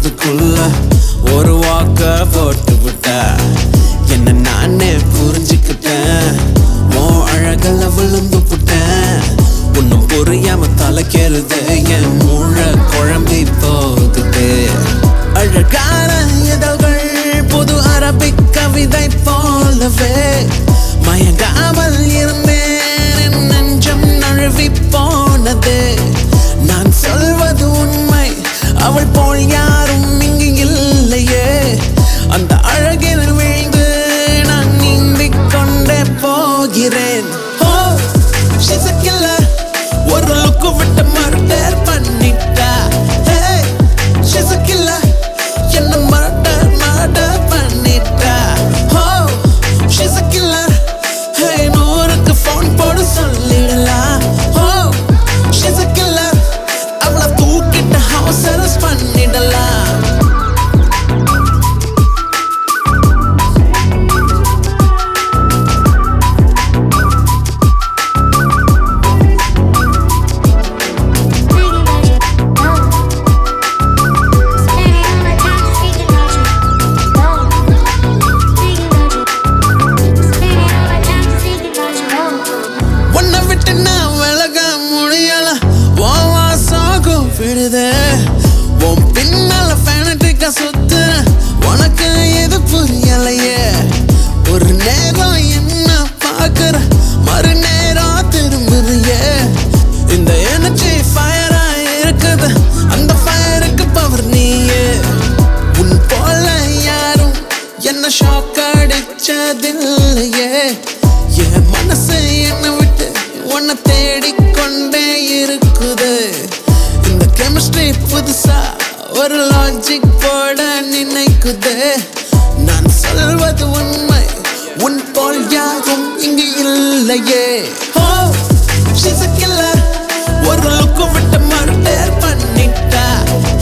அதுக்குள்ள ஒரு வாக்க போட்டு விட்ட என்ன நானே புரிஞ்சுக்கிட்டேன் உன் அழகல விழுந்து புட்டேன் ஒன்னும் புரியாம தலைக்கிறது என் மூள குழம்பி போகுது அழகான இதழ்கள் புது அரபிக் கவிதை போலவே மயங்காமல் இருந்தேன் என் நெஞ்சம் நழுவி போனது நான் சொல்வது உண்மை அவள் போல் யாரும் இங்கு இல்லையே அந்த அழகில் விழுந்து நான் நீந்திக் கொண்டே போகிறேன் ஓ she's a killer ஒரு லுக்கு விட்டு மர்டர் பண்ணிட்டா Hey, she's a killer என்ன மர்டர் மர்டர் பண்ணிட்டா Oh, she's a killer Hey, நூறுக்கு ஃபோன் போடு சொல்லிடலாம் Oh, she's a killer அவளை தூக்கிட்டு ஹவுஸ் அரெஸ்ட் பண்ணிடலாம் Freaking magic, oh. Spinning on my couch, freaking magic, oh. Freaking magic. Spinning on my couch, freaking magic, oh. உன்னை விட்டு நான் விலக முடியல உன் வாசம் கூப்பிடுதே உன் பின்னால ஃபேனட்டிக்கா சுத்துற உனக்கு இது புரியலையே ஒரு நேரம் என்ன பார்க்கற மறு நேரம் திரும்புறியே இந்த எனர்ஜி ஃபயரா இருக்குது அந்த ஃபயருக்கு பவர் நீயே உன் போல யாரும் என்ன ஷாக் அடிச்சதில்லையே என் மனசு என்னை விட்டு உன்னை தேடிக்கொண்டே இருக்குது இந்த கெமிஸ்ட்ரி புதுசா ஒரு லாஜிக் போட நினைக்குது நான் சொல்வது உண்மை உன் போல் யாரும் இங்கு இல்லையே ஓ she's a killer ஒரு லுக்கு விட்டு மர்டர் பண்ணிட்டா